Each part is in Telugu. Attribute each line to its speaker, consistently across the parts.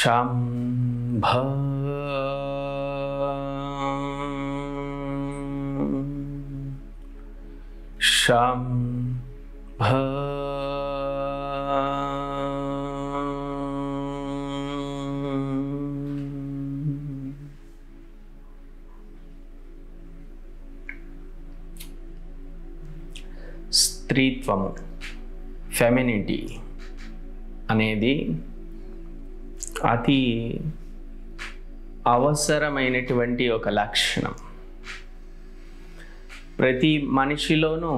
Speaker 1: శంభ శంభ స్త్రీత్వము ఫెమినిటీ అనేది అతి అవసరమైనటువంటి ఒక లక్షణం ప్రతి మనిషిలోనూ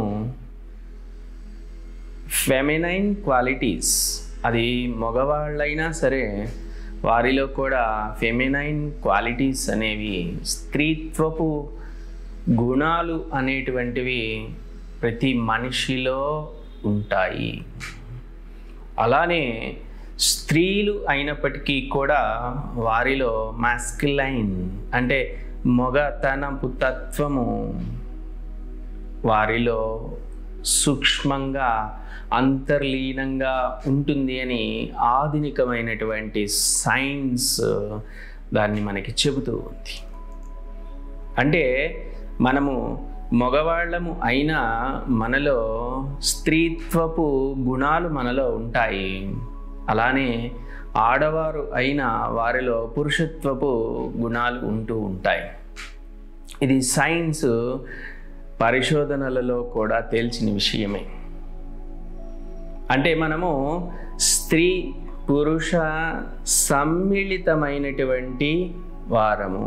Speaker 1: ఫెమినైన్ క్వాలిటీస్ అది మగవాళ్ళైనా సరే వారిలో కూడా ఫెమినైన్ క్వాలిటీస్ అనేవి స్త్రీత్వపు గుణాలు అనేటువంటివి ప్రతి మనిషిలో ఉంటాయి అలానే స్త్రీలు అయినప్పటికీ కూడా వారిలో మాస్కిలైన్ అంటే మొగతనపు తత్వము వారిలో సూక్ష్మంగా అంతర్లీనంగా ఉంటుంది అని ఆధునికమైనటువంటి సైన్స్ దాన్ని మనకి చెబుతూ ఉంది అంటే మనము మగవాళ్ళము అయినా మనలో స్త్రీత్వపు గుణాలు మనలో ఉంటాయి అలానే ఆడవారు అయిన వారిలో పురుషత్వపు గుణాలు ఉంటూ ఉంటాయి ఇది సైన్స్ పరిశోధనలలో కూడా తేల్చిన విషయమే అంటే మనము స్త్రీ పురుష సమ్మిళితమైనటువంటి వారము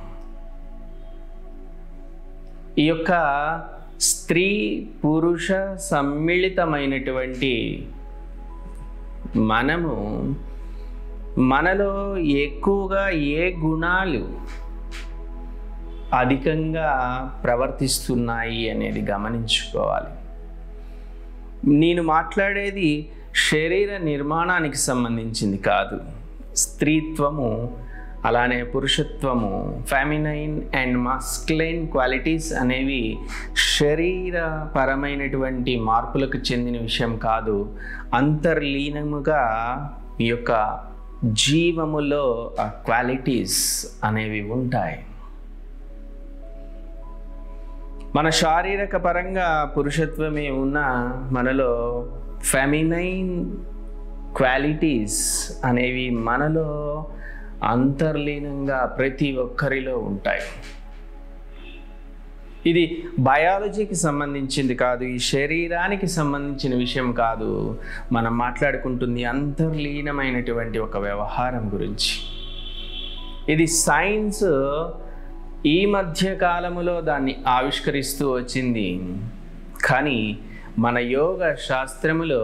Speaker 1: ఈ యొక్క స్త్రీ పురుష సమ్మిళితమైనటువంటి మనము మనలో ఎక్కువగా ఏ గుణాలు అధికంగా ప్రవర్తిస్తున్నాయి అనేది గమనించుకోవాలి నేను మాట్లాడేది శరీర నిర్మాణానికి సంబంధించింది కాదు స్త్రీత్వము అలానే పురుషత్వము ఫెమినైన్ అండ్ మస్క్లైన్ క్వాలిటీస్ అనేవి శరీరపరమైనటువంటి మార్పులకు చెందిన విషయం కాదు అంతర్లీనముగా ఈ యొక్క జీవములో ఆ క్వాలిటీస్ అనేవి ఉంటాయి మన శారీరక పరంగా పురుషత్వమే ఉన్న మనలో ఫెమినైన్ క్వాలిటీస్ అనేవి మనలో అంతర్లీనంగా ప్రతి ఒక్కరిలో ఉంటాయి ఇది బయాలజీకి సంబంధించింది కాదు ఈ శరీరానికి సంబంధించిన విషయం కాదు మనం మాట్లాడుకుంటుంది అంతర్లీనమైనటువంటి ఒక వ్యవహారం గురించి ఇది సైన్స్ ఈ మధ్య కాలములో దాన్ని ఆవిష్కరిస్తూ వచ్చింది కానీ మన యోగ శాస్త్రములో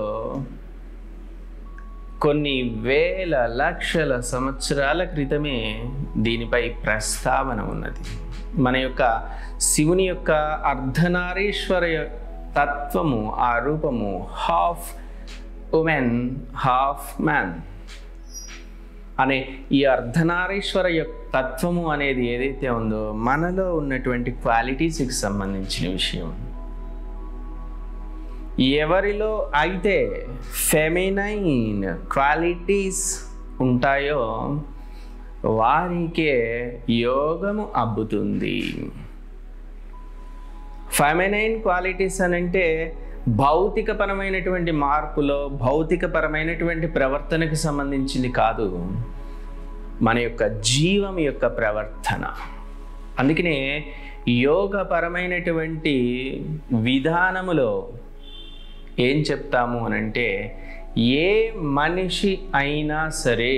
Speaker 1: కొన్ని వేల లక్షల సంవత్సరాల క్రితమే దీనిపై ప్రస్తావన ఉన్నది మన యొక్క శివుని యొక్క అర్ధనారీశ్వర తత్వము ఆ రూపము హాఫ్ ఉమెన్ హాఫ్ మ్యాన్ అనే ఈ అర్ధనారీశ్వర యొక్క తత్వము అనేది ఏదైతే ఉందో మనలో ఉన్నటువంటి క్వాలిటీస్కి సంబంధించిన విషయం ఎవరిలో అయితే ఫెమినైన్ క్వాలిటీస్ ఉంటాయో వారికే యోగము అబ్బుతుంది ఫెమినైన్ క్వాలిటీస్ అని అంటే భౌతికపరమైనటువంటి మార్పులో భౌతికపరమైనటువంటి ప్రవర్తనకు సంబంధించింది కాదు మన యొక్క జీవం యొక్క ప్రవర్తన అందుకనే యోగపరమైనటువంటి విధానములో ఏం చెప్తాము అని అంటే ఏ మనిషి అయినా సరే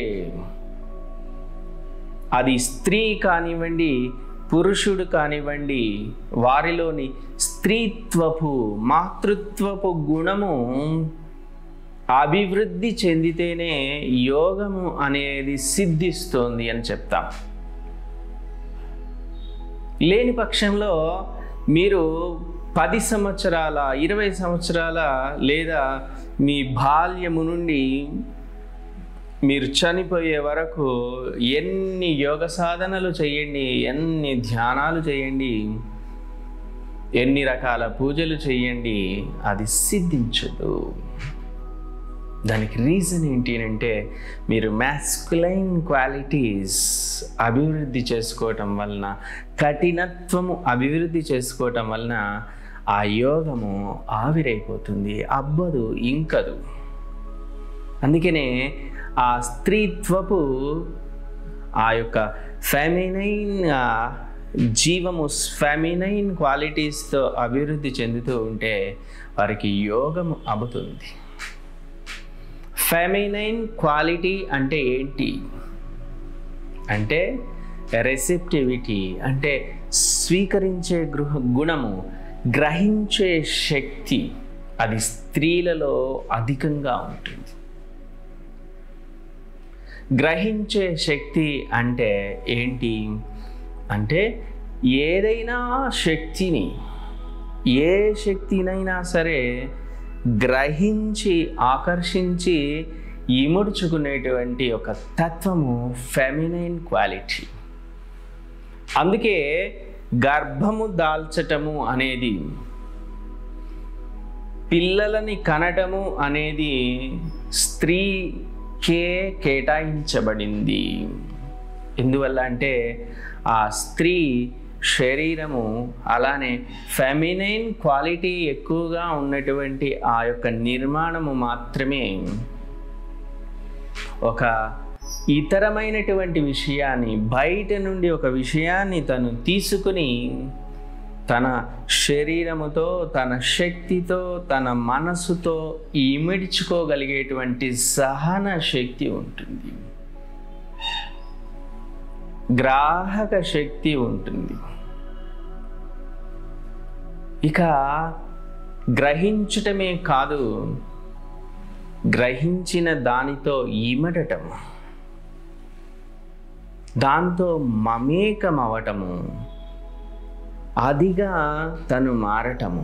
Speaker 1: అది స్త్రీ కానివ్వండి పురుషుడు కానివ్వండి వారిలోని స్త్రీత్వపు మాతృత్వపు గుణము అభివృద్ధి చెందితేనే యోగము అనేది సిద్ధిస్తోంది అని చెప్తాం లేని పక్షంలో మీరు పది సంవత్సరాల ఇరవై సంవత్సరాల లేదా మీ బాల్యము నుండి మీరు చనిపోయే వరకు ఎన్ని యోగ సాధనలు చేయండి ఎన్ని ధ్యానాలు చేయండి ఎన్ని రకాల పూజలు చేయండి అది సిద్ధించదు దానికి రీజన్ ఏంటి అంటే మీరు మ్యాస్కులైన్ క్వాలిటీస్ అభివృద్ధి చేసుకోవటం వలన కఠినత్వము అభివృద్ధి చేసుకోవటం వలన ఆ యోగము ఆవిరైపోతుంది అబ్బదు ఇంకదు అందుకనే ఆ స్త్రీత్వపు ఆ యొక్క ఫెమినైన్ జీవము ఫెమినైన్ క్వాలిటీస్తో అభివృద్ధి చెందుతూ ఉంటే వారికి యోగము అబ్బుతుంది ఫెమినైన్ క్వాలిటీ అంటే ఏంటి అంటే రెసిప్టివిటీ అంటే స్వీకరించే గృహ గుణము గ్రహించే శక్తి అది స్త్రీలలో అధికంగా ఉంటుంది గ్రహించే శక్తి అంటే ఏంటి అంటే ఏదైనా శక్తిని ఏ శక్తినైనా సరే గ్రహించి ఆకర్షించి ఇముడ్చుకునేటువంటి ఒక తత్వము ఫెమినైన్ క్వాలిటీ అందుకే గర్భము దాల్చటము అనేది పిల్లలని కనటము అనేది స్త్రీకే కేటాయించబడింది ఎందువల్ల అంటే ఆ స్త్రీ శరీరము అలానే ఫెమినైన్ క్వాలిటీ ఎక్కువగా ఉన్నటువంటి ఆ యొక్క నిర్మాణము మాత్రమే ఒక ఇతరమైనటువంటి విషయాన్ని బయట నుండి ఒక విషయాన్ని తను తీసుకుని తన శరీరముతో తన శక్తితో తన మనసుతో ఇమిడ్చుకోగలిగేటువంటి సహన శక్తి ఉంటుంది గ్రాహక శక్తి ఉంటుంది ఇక గ్రహించటమే కాదు గ్రహించిన దానితో ఈమడటం దాంతో మమేకం అవటము అదిగా తను మారటము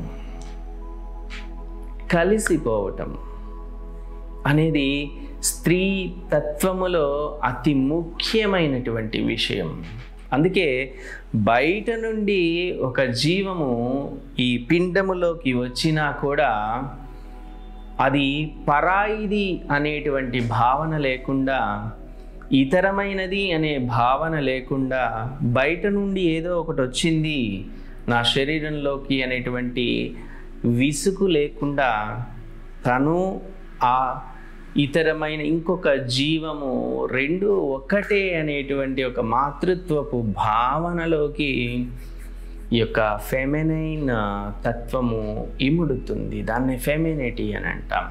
Speaker 1: కలిసిపోవటం అనేది స్త్రీ తత్వములో అతి ముఖ్యమైనటువంటి విషయం అందుకే బయట నుండి ఒక జీవము ఈ పిండములోకి వచ్చినా కూడా అది పరాయిది అనేటువంటి భావన లేకుండా ఇతరమైనది అనే భావన లేకుండా బయట నుండి ఏదో ఒకటి వచ్చింది నా శరీరంలోకి అనేటువంటి విసుగు లేకుండా తను ఆ ఇతరమైన ఇంకొక జీవము రెండు ఒకటే అనేటువంటి ఒక మాతృత్వపు భావనలోకి ఈ యొక్క ఫెమినైన్ తత్వము ఇముడుతుంది దాన్ని ఫెమినిటీ అని అంటాం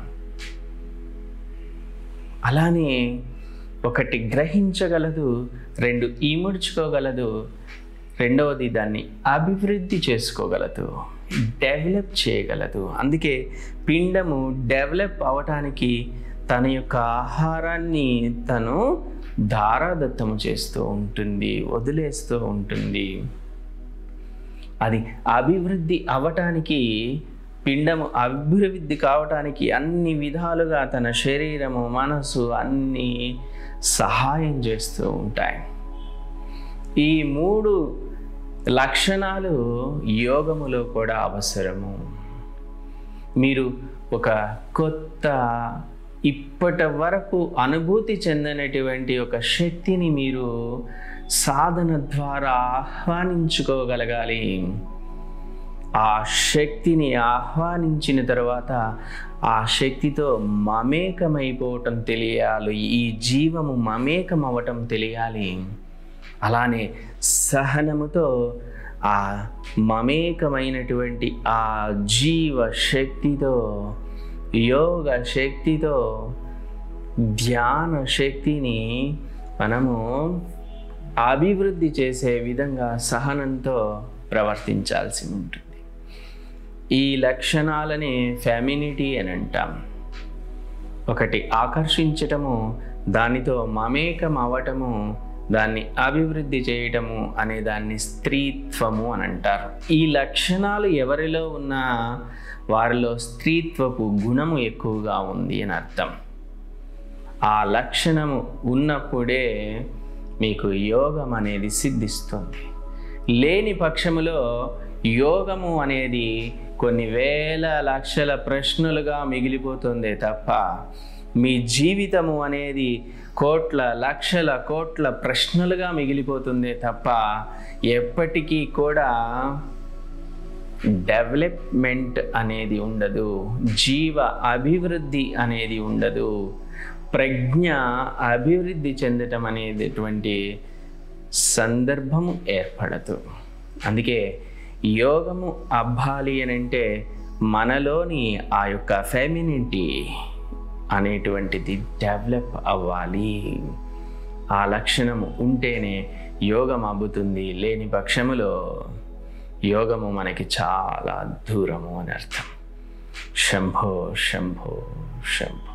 Speaker 1: అలానే ఒకటి గ్రహించగలదు రెండు ఇముడ్చుకోగలదు రెండవది దాన్ని అభివృద్ధి చేసుకోగలదు డెవలప్ చేయగలదు అందుకే పిండము డెవలప్ అవటానికి తన యొక్క ఆహారాన్ని తను ధారాదత్తము చేస్తూ ఉంటుంది వదిలేస్తూ ఉంటుంది అది అభివృద్ధి అవటానికి పిండము అభివృద్ధి కావటానికి అన్ని విధాలుగా తన శరీరము మనసు అన్నీ సహాయం చేస్తూ ఉంటాయి ఈ మూడు లక్షణాలు యోగములో కూడా అవసరము మీరు ఒక కొత్త ఇప్పటి వరకు అనుభూతి చెందినటువంటి ఒక శక్తిని మీరు సాధన ద్వారా ఆహ్వానించుకోగలగాలి ఆ శక్తిని ఆహ్వానించిన తర్వాత ఆ శక్తితో మమేకమైపోవటం తెలియాలి ఈ జీవము మమేకం అవ్వటం తెలియాలి అలానే సహనముతో ఆ మమేకమైనటువంటి ఆ జీవ శక్తితో యోగ శక్తితో ధ్యాన శక్తిని మనము అభివృద్ధి చేసే విధంగా సహనంతో ప్రవర్తించాల్సి ఉంటుంది ఈ లక్షణాలని ఫెమినిటీ అని అంటాం ఒకటి ఆకర్షించటము దానితో మమేకం అవ్వటము దాన్ని అభివృద్ధి చేయటము అనే దాన్ని స్త్రీత్వము అని అంటారు ఈ లక్షణాలు ఎవరిలో ఉన్నా వారిలో స్త్రీత్వపు గుణము ఎక్కువగా ఉంది అని అర్థం ఆ లక్షణము ఉన్నప్పుడే మీకు యోగం అనేది సిద్ధిస్తుంది లేని పక్షములో యోగము అనేది కొన్ని వేల లక్షల ప్రశ్నలుగా మిగిలిపోతుందే తప్ప మీ జీవితము అనేది కోట్ల లక్షల కోట్ల ప్రశ్నలుగా మిగిలిపోతుంది తప్ప ఎప్పటికీ కూడా డెవలప్మెంట్ అనేది ఉండదు జీవ అభివృద్ధి అనేది ఉండదు ప్రజ్ఞ అభివృద్ధి చెందటం అనేటటువంటి సందర్భము ఏర్పడదు అందుకే యోగము అవ్వాలి అని అంటే మనలోని ఆ యొక్క ఫెమినిటీ అనేటువంటిది డెవలప్ అవ్వాలి ఆ లక్షణము ఉంటేనే యోగం అబ్బుతుంది లేని పక్షములో యోగము మనకి చాలా దూరము అని అర్థం శంభో శంభో శంభో